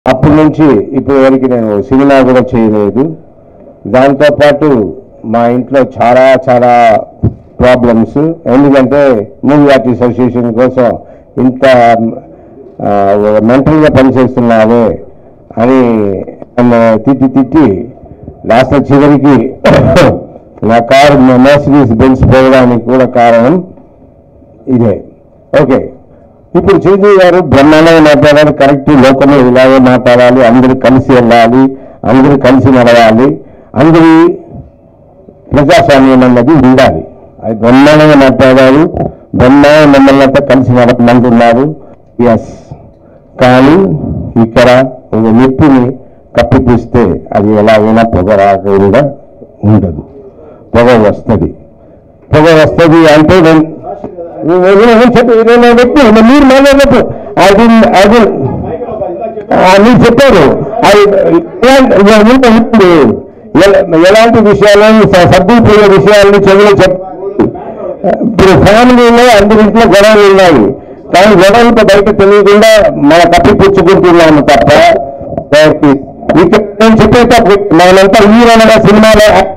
అప్పటి నుంచి ఇప్పటి వరకు నేను సినిమా కూడా చేయలేదు దాంతోపాటు మా ఇంట్లో చాలా చాలా ప్రాబ్లమ్స్ ఎందుకంటే మూవీ ఆర్టిస్ట్ అసోసియేషన్ కోసం ఇంత మెంటల్గా పనిచేస్తున్నావే అని నన్ను తిట్టి తిట్టి లాస్ట్ చివరికి నా కారు మర్సిడీస్ బెన్స్ పోవడానికి కూడా కారణం ఇదే ఓకే ఇప్పుడు చిరంజీవి గారు బ్రహ్మాండంగా మాట్లాడారు కరెక్ట్ లోకంలో ఇలాగే మాట్లాడాలి అందరూ కలిసి వెళ్ళాలి అందరూ కలిసి నడవాలి అందరి ప్రజాస్వామ్యం అన్నది ఉండాలి అది బ్రహ్మాండంగా మాట్లాడారు బ్రహ్మాండం మమ్మల్ని అంతా కలిసి నడపమంటున్నారు ఎస్ కానీ ఇక్కడ ఒక నిప్పుని కప్పిపిస్తే అది ఎలాగైనా పొగ రాకుండా ఉండదు పొగ వస్తుంది పొగ వస్తుంది అంటే నేను నేను చెప్పు నేను చెప్పు మీరు మాట్లాడినప్పుడు అది అది మీరు చెప్పారు అది ఎలాంటి ఉంటుంది. ఎల- ఎలాంటి విషయాలను స- సర్దుకుపోయే విషయాలను చెవులు చెప్ ఇప్పుడు ఫ్యామిలీలో అందరింట్లో గొడవలు ఉన్నాయి కానీ గొడవలతో బయట తెలియకుండా మన కప్పిపుచ్చుకుంటున్నాము తప్ప వారికి ఇక్కడ నేను చెప్పేటప్పుడు మనమంతా హీరోలుగా సినిమాలో యాక్ట్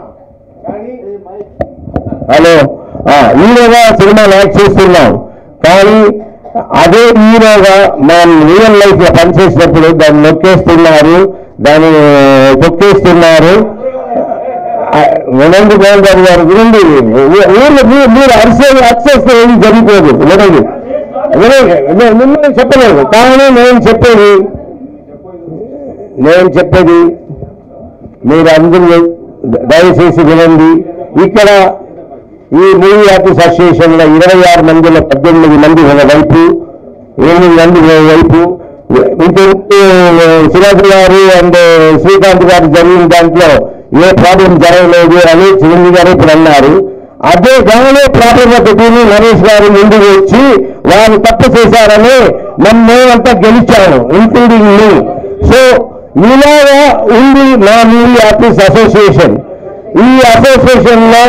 హలో ఆ, హీరోగా సినిమాలు యాక్ట్ చేస్తున్నాం కానీ అదే హీరోగా మనం రియల్ లైఫ్ లో పనిచేసినప్పుడు దాన్ని నొక్కేస్తున్నారు దాన్ని తొక్కేస్తున్నారు ఆ, వినండి గోవిందరావు గారి గురించి ఊ- ఊర్లో మీరు- మీరు అరిసే అరిసేస్తే ఏది జరిగిపోదు వినండి వినండి నేను మిమ్మల్ని చెప్పలేదు కానీ నేను చెప్పేది నేను చెప్పేది మీరు అందరూ దయచేసి వినండి ఇక్కడ ఈ మూవీ ఆర్టిస్ట్ అసోసియేషన్ లో ఇరవై ఆరు మందిలో పద్దెనిమిది మంది ఒక వైపు ఎనిమిది మంది ఒక వైపు ఇంకొక శివాజీ గారు అండ్ శ్రీకాంత్ గారు జరిగిన దాంట్లో ఏ ప్రాబ్లం జరగలేదు అని చిరంజీవి గారు ఇప్పుడు అన్నారు అదే దానిలో ప్రాబ్లం పెట్టి నరేష్ గారు ముందుకు వచ్చి వారు తప్పు చేశారని మమ్మల్ని గెలిచాను ఇంక్లూడింగ్ మీ సో ఇలాగా ఉంది మా మూవీ ఆర్టిస్ట్ అసోసియేషన్ ఈ అసోసియేషన్ లో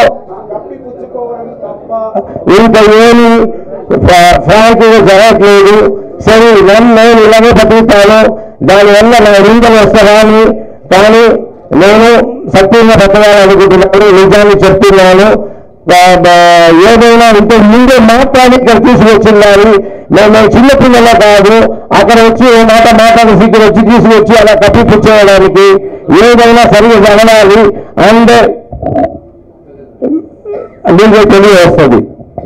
ఇంకా ఏమి ఫ్రాంక్ జరగట్లేదు సరే నన్ను నేను ఇలాగే బతుకుతాను దానివల్ల నా రీజన్ వస్తానని కానీ నేను సత్యంగా బతకాలనుకుంటున్నాను నిజాన్ని చెప్తున్నాను బా- బా- ఏదైనా ఇంత ముందే మాట్లాడి ఇక్కడ తీసుకొచ్చిన్నారు మేము చిన్నపిల్లల కాదు అక్కడ వచ్చి ఓ మాట మాట్లాడేసి ఇక్కడ వచ్చి తీసుకొచ్చి అలా కప్పిపుచ్చేయడానికి ఏదైనా సరిగ్గా జరగాలి అండ్ మీకు తెలియవస్తుంది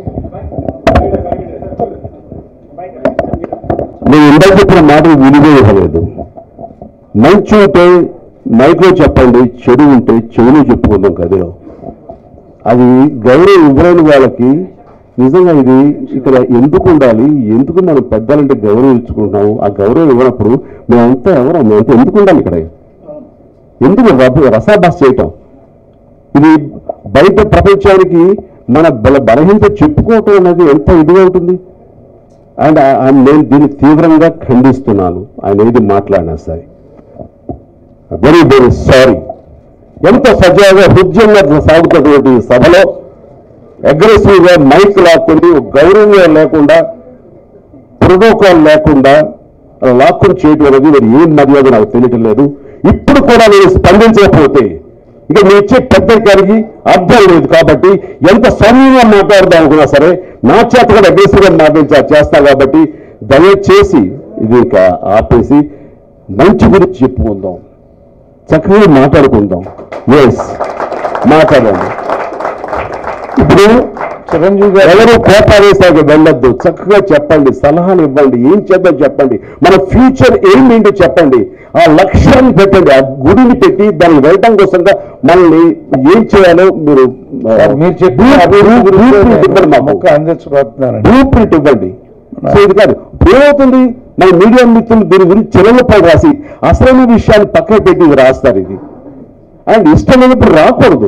నేను ఇందాక చెప్పిన మాట వినియోగలేదు మంచి ఉంటే మైక్లో చెప్పండి చెడు ఉంటే చెవులు చెప్పుకుందాం కదిలో అది గౌరవం ఇవ్వలేని వాళ్ళకి నిజంగా ఇది ఇక్కడ ఎందుకు ఉండాలి ఎందుకు మనం పెద్దలంటే గౌరవం ఇచ్చుకుంటున్నాము ఆ గౌరవం ఇవ్వనప్పుడు మేమంతా ఎవరం మేమంతా ఎందుకు ఉండాలి ఇక్కడ ఎందుకు రస- రసాభాస చేయటం ఇది బయట ప్రపంచానికి మన బల బలహీనత చెప్పుకోవటం అనేది ఎంత ఇదిగా ఉంటుంది అండ్ నేను దీన్ని తీవ్రంగా ఖండిస్తున్నాను ఆయన ఏది మాట్లాడినా సరే వెరీ వెరీ సారీ ఎంత సజావుగా హృదయంగా సాగుతున్నటువంటి ఈ సభలో అగ్రెసివ్ గా మైక్ లాక్కుని గౌరవంగా లేకుండా ప్రోటోకాల్ లేకుండా అలా లాక్కుని చేయటం అనేది మరి ఏం మర్యాద నాకు తెలియటం లేదు ఇప్పుడు కూడా నేను స్పందించకపోతే ఇక మీ ఇచ్చే పెద్దరికానికి అర్థం లేదు కాబట్టి ఎంత సౌమ్యంగా మాట్లాడదాం అనుకున్నా సరే నా చేత కూడా అగ్రెసివ్ గా మాట్లాడించా చేస్తా కాబట్టి దయచేసి ఇది ఇక ఆపేసి మంచి గురించి చెప్పుకుందాం చక్కగా మాట్లాడుకుందాం ఎస్ మాట్లాడండి ఇప్పుడు చిరంజీవి గారు ఎవరు కోపావేశాలకు వెళ్ళొద్దు చక్కగా చెప్పండి సలహాలు ఇవ్వండి ఏం చేద్దాం చెప్పండి మన ఫ్యూచర్ ఏంటంటే చెప్పండి ఆ లక్ష్యాన్ని పెట్టండి ఆ గుడిని పెట్టి దాన్ని వెళ్ళటం కోసంగా మనల్ని ఏం చేయాలో మీరు మీరు చెప్పిన అభివృద్ధి గురించి ఇవ్వండి మాకు మొక్క అందించబోతున్నానండి బ్లూ ప్రింట్ ఇవ్వండి సో ఇది కాదు ఏమవుతుంది మన మీడియా మిత్రులు దీని గురించి చిరంగపడి రాసి అసలైన విషయాన్ని పక్కన పెట్టి ఇది రాస్తారు ఇది అండ్ ఇష్టమైనప్పుడు రాకూడదు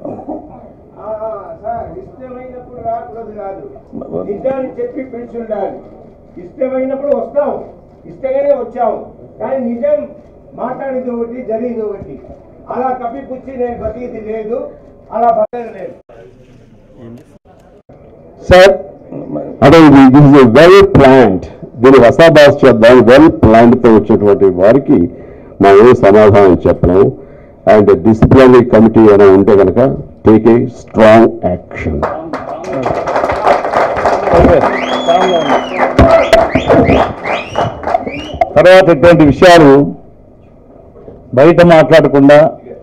సార్ ఇష్టమైనప్పుడు రాకూడదు కాదు నిజాన్ని చెప్పి పిలిచి ఉండాలి ఇష్టమైనప్పుడు వస్తాం ఇష్టంగానే వచ్చాము కానీ నిజం మాట్లాడేది ఒకటి జరిగేది ఒకటి అలా కప్పిపుచ్చి నేను బతికిది లేదు అలా బతకలేదు లేదు సార్ అదే ఇది దిస్ ఇస్ వెల్ ప్లాంట్ దీన్ని వసాబాస్ చేద్దాం వెల్ ప్లాన్తో వచ్చినటువంటి వారికి మనం ఏ సమాధానం చెప్పలేము అండ్ డిసిప్లినరీ కమిటీ ఏమైనా ఉంటే కనుక టేక్ ఏ స్ట్రాంగ్ యాక్షన్ తర్వాత ఇటువంటి విషయాలు బయట మాట్లాడకుండా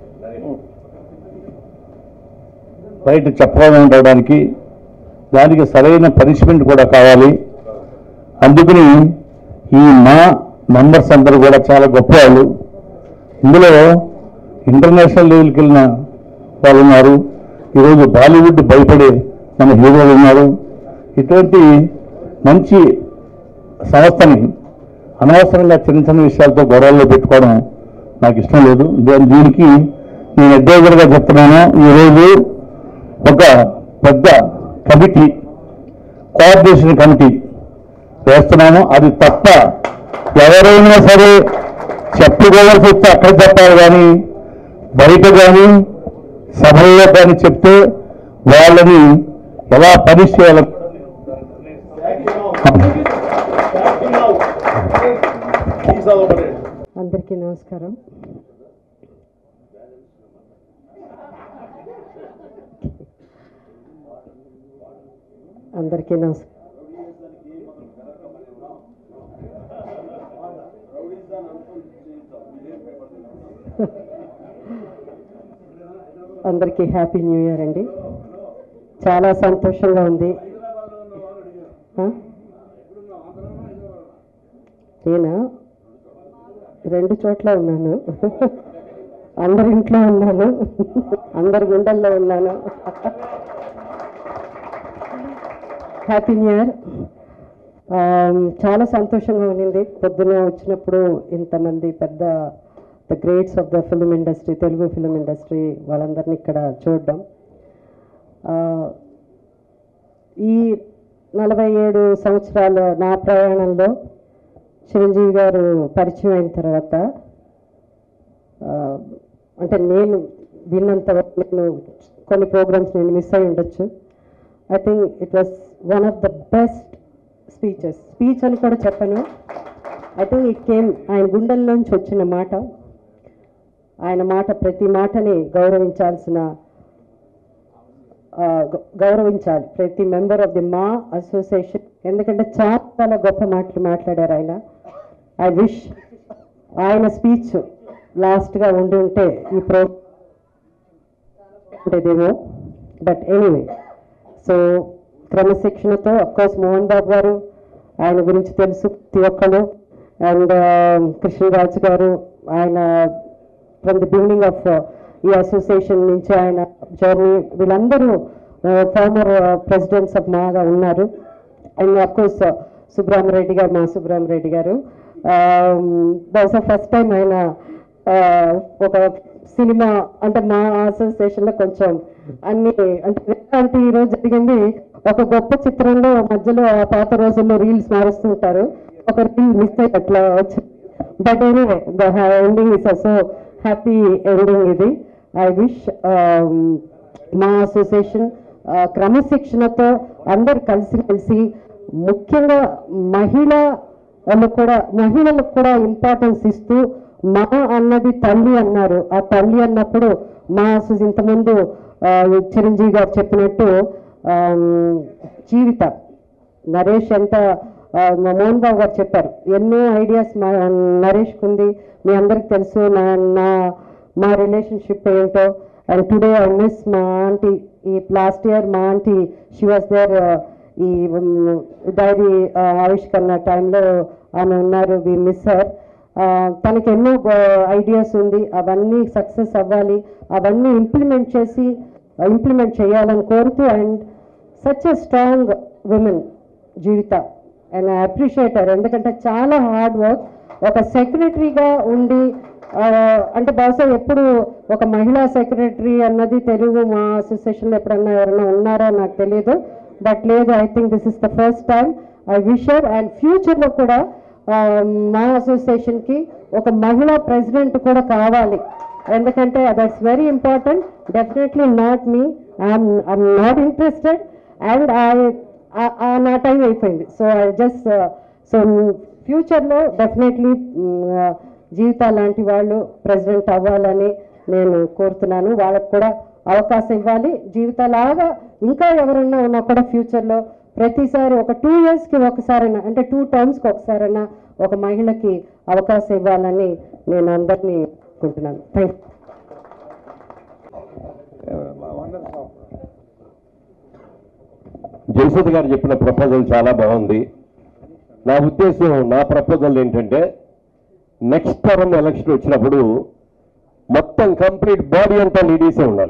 బయట చెప్పకుండా ఉండడానికి దానికి సరైన పనిష్మెంట్ కూడా కావాలి అందుకని ఈ మా మెంబర్స్ అందరూ కూడా చాలా గొప్ప వాళ్ళు ఇందులో ఇంటర్నేషనల్ లెవెల్కి వెళ్ళిన వాళ్ళు ఉన్నారు ఈరోజు బాలీవుడ్ భయపడే మన హీరోలు ఉన్నారు ఇటువంటి మంచి సంస్థని అనవసరంగా చిన్న చిన్న విషయాలతో గొడవల్లో పెట్టుకోవడం నాకు ఇష్టం లేదు దే- దీనికి నేను అడ్వైజర్గా చెప్తున్నాను ఈరోజు ఒక పెద్ద కమిటీ కోఆర్డినేషన్ కమిటీ వేస్తున్నాము అది తప్ప ఎవరైనా సరే చెప్పుకోవాల్సి వస్తే అక్కడ చెప్పాలి కానీ బయట కానీ సభల్లో కానీ చెప్తే వాళ్ళని ఎలా పనిష్ చేయాలి అందరికీ నమస్కారం అందరికీ నమస్కారం అందరికీ హ్యాపీ న్యూ ఇయర్ అండి చాలా సంతోషంగా ఉంది ఆ? నేనా రెండు చోట్ల ఉన్నాను అందరి ఇంట్లో ఉన్నాను అందరి గుండెల్లో ఉన్నాను హ్యాపీ న్యూ ఇయర్ చాలా సంతోషంగా ఉన్నింది పొద్దున వచ్చినప్పుడు ఇంతమంది పెద్ద the greats of the film industry Telugu film industry వాళ్ళందరినీ ఇక్కడ చూడడం ఆ, ఈ నలభై ఏడు సంవత్సరాల నా ప్రయాణంలో చిరంజీవి గారు పరిచయం అయిన తర్వాత ఆ, అంటే నేను విన్నంత వరకు నేను కొన్ని ప్రోగ్రామ్స్ నేను మిస్ అయి ఉండొచ్చు I think it was one of the best speeches speech అని కూడా చెప్పను ఐ థింక్ ఇట్ కేమ్ ఆయన గుండెల్లోంచి వచ్చిన మాట ఆయన మాట ప్రతి మాటని గౌరవించాల్సిన ఆ, గౌ- గౌరవించాలి ప్రతి member of the MAA association ఎందుకంటే చాలా గొప్ప మాటలు మాట్లాడారు ఆయన ఐ విష్ ఆయన స్పీచ్ లాస్ట్గా ఉండి ఉంటే ఈ ప్రో ఉండేదేమో బట్ ఎనీవే సో క్రమశిక్షణతో అఫ్కోర్స్ మోహన్ బాబు గారు ఆయన గురించి తెలుసు ప్రతి ఒక్కరు అండ్ కృష్ణరాజు గారు ఆయన ఫ్రమ్ ది బిగినింగ్ ఆఫ్ ఈ అసోసియేషన్ నుంచి ఆయన జర్నీ వీళ్ళందరూ ఫార్మర్ ప్రెసిడెంట్స్ ఆఫ్ మాగా ఉన్నారు అండ్ అఫ్కోర్స్ సుబ్రహ్మరెడ్డి గారు మా సుబ్రహ్మరెడ్డి గారు బహుశా ఫస్ట్ టైం ఆయన ఆ, ఒక సినిమా అంటే మా అసోసియేషన్ లో కొంచెం అన్ని అంటే అంటే ఈ రోజు జరిగింది ఒక గొప్ప చిత్రంలో మధ్యలో ఆ పాత రోజుల్లో రీల్స్ మారుస్తుంటారు ఒక రీల్ మిస్ అయ్యి అట్లా వచ్చింది but anyway the ending is so happy ending ఇది ఐ విష్ మా అసోసియేషన్ క్రమశిక్షణతో అందరు కలిసిమెలిసి ముఖ్యంగా మహిళ వాళ్ళు కూడా మహిళలకు కూడా ఇంపార్టెన్స్ ఇస్తూ మా అన్నది తల్లి అన్నారు ఆ తల్లి అన్నప్పుడు మా అసలు ఇంతకుముందు ఆ, చిరంజీవి గారు చెప్పినట్టు ఆమ్, జీవిత నరేష్ ఎంత ఆ, మా మోహన్ బాబు గారు చెప్పారు ఎన్నో ఐడియాస్ మా నరేష్కి ఉంది మీ అందరికి తెలుసు నా నా మా రిలేషన్షిప్ ఏంటో అండ్ టుడే ఐ మిస్ మా ఆంటీ ఈ లాస్ట్ ఇయర్ మా ఆంటీ షీ వాస్ దేర్ ఈ డైరీ ఆవిష్కరణ టైంలో ఆమె ఉన్నారు వి మిస్ హర్ తనకి ఎన్నో ఐడియాస్ ఉంది అవన్నీ సక్సెస్ అవ్వాలి అవన్నీ ఇంప్లిమెంట్ చేసి ఇంప్లిమెంట్ చేయాలని కోరుతూ and such a strong women Jeevitha and I appreciate her ఎందుకంటే చాలా హార్డ్ వర్క్ ఒక సెక్రటరీగా ఉండి ఆ, అంటే బహుశా ఎప్పుడు ఒక మహిళా సెక్రటరీ అన్నది తెలుగు మా అసోసియేషన్లో ఎప్పుడన్నా ఎవరైనా ఉన్నారో నాకు తెలియదు బట్ లేదు I think this is the first time I wish her and ఫ్యూచర్లో కూడా ఆ, మా అసోసియేషన్కి ఒక మహిళా ప్రెసిడెంట్ కూడా కావాలి ఎందుకంటే that's very important definitely not me I'm I'm not interested and I నా టైం అయిపోయింది సో ఐ జస్ట్ సో ఫ్యూచర్లో డెఫినెట్లీ జీవిత లాంటి వాళ్ళు ప్రెసిడెంట్ అవ్వాలని నేను కోరుతున్నాను వాళ్ళకు కూడా అవకాశం ఇవ్వాలి జీవితాలాగా ఇంకా ఎవరన్నా ఉన్నా కూడా ఫ్యూచర్లో ప్రతిసారి ఒక టూ ఇయర్స్కి ఒకసారైనా అంటే టూ టర్మ్స్కి ఒకసారైనా ఒక మహిళకి అవకాశం ఇవ్వాలని నేను అందరినీ అనుకుంటున్నాను థ్యాంక్ జయసుధ గారు చెప్పిన ప్రపోజల్ చాలా బాగుంది నా ఉద్దేశం నా ప్రపోజల్ ఏంటంటే నెక్స్ట్ టర్మ్ ఎలక్షన్ వచ్చినప్పుడు మొత్తం కంప్లీట్ బాడీ అంతా లేడీసే ఉండాలి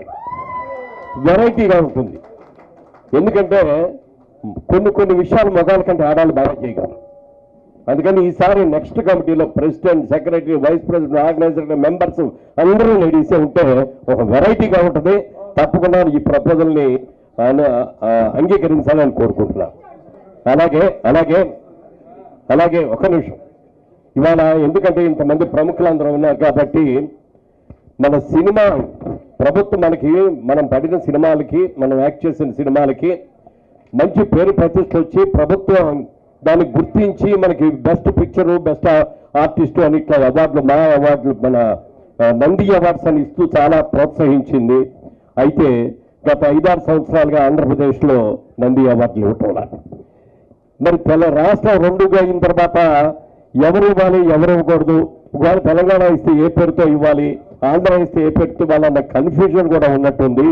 వెరైటీగా ఉంటుంది ఎందుకంటే కొన్ని కొన్ని విషయాలు మగాళ్ళ కంటే ఆడాలి బాగా చేయగలరు అందుకని ఈసారి నెక్స్ట్ కమిటీలో president secretary vice president organizer members అందరూ లేడీసే ఉంటే ఒక వెరైటీగా ఉంటుంది తప్పకుండా ఈ ప్రపోజల్ని ఆయన ఆ, అంగీకరించాలని కోరుకుంటున్నాను అలాగే అలాగే అలాగే ఒక నిమిషం ఇవాళ ఎందుకంటే ఇంతమంది ప్రముఖులందరూ ఉన్నారు కాబట్టి మన సినిమా ప్రభుత్వం మనకి మనం పడిన సినిమాలకి మనం యాక్ట్ చేసిన సినిమాలకి మంచి పేరు ప్రతిష్ట వచ్చి ప్రభుత్వం దాన్ని గుర్తించి మనకి బెస్ట్ పిక్చరు బెస్ట్ ఆర్టిస్టు అని ఇట్లా అవార్డులు మా అవార్డులు మన ఆ, నంది అవార్డ్స్ అని ఇస్తూ చాలా ప్రోత్సహించింది అయితే గత ఐదారు సంవత్సరాలుగా ఆంధ్రప్రదేశ్లో నంది అవార్డులు ఇవ్వటం లేదు. మరి తెల రాష్ట్రం రెండుగా అయిన తర్వాత ఎవరు ఇవ్వాలి ఎవరు ఇవ్వకూడదు ఒకవేళ తెలంగాణ ఇస్తే ఏ పేరుతో ఇవ్వాలి ఆంధ్ర ఇస్తే ఏ పేరుతో ఇవ్వాలన్న కన్ఫ్యూజన్ కూడా ఉన్నట్టుంది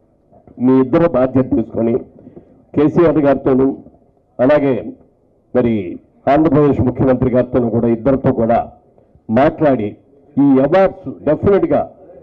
మీ ఇద్దరు బాధ్యత తీసుకొని కేసీఆర్ గారితోనూ అలాగే మరి ఆంధ్రప్రదేశ్ ముఖ్యమంత్రి గారితోనూ కూడా ఇద్దరితో కూడా మాట్లాడి ఈ అవార్డ్స్ డెఫినెట్గా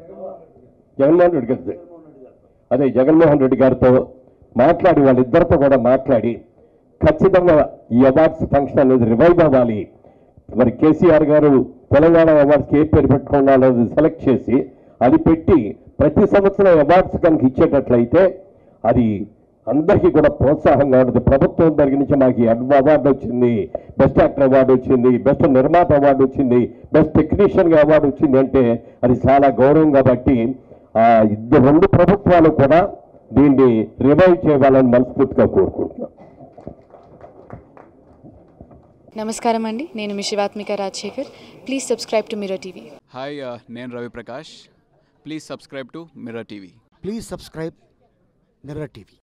జగన్మోహన్ రెడ్డి గారి అదే జగన్మోహన్ రెడ్డి గారితో మాట్లాడి వాళ్ళిద్దరితో కూడా మాట్లాడి ఖచ్చితంగా ఈ అవార్డ్స్ ఫంక్షన్ అనేది రివైవ్ అవ్వాలి మరి కేసీఆర్ గారు తెలంగాణ అవార్డ్స్కి ఏ పేరు పెట్టుకోవాలనేది సెలెక్ట్ చేసి అది పెట్టి ప్రతి సంవత్సరం అవార్డ్స్ కనుక ఇచ్చేటట్లయితే అది అందరికీ కూడా ప్రోత్సాహంగా ఉంటుంది ప్రభుత్వం దగ్గర నుంచి మాకు ఈ అడ్- అవార్డు వచ్చింది బెస్ట్ యాక్టర్ అవార్డు వచ్చింది బెస్ట్ నిర్మాత అవార్డు వచ్చింది బెస్ట్ టెక్నీషియన్గా అవార్డు వచ్చింది అంటే అది చాలా గౌరవం కాబట్టి ఆ ఇద్దరు రెండు ప్రభుత్వాలు కూడా దీన్ని రివైవ్ చేయాలని మనస్ఫూర్తిగా కోరుకుంటున్నాం నమస్కారం అండి నేను మీ Shivathmika Rajasekhar please subscribe to Mirror TV hi uh, నేను Ravi Prakash please subscribe to Mirror TV Please subscribe Mirror TV.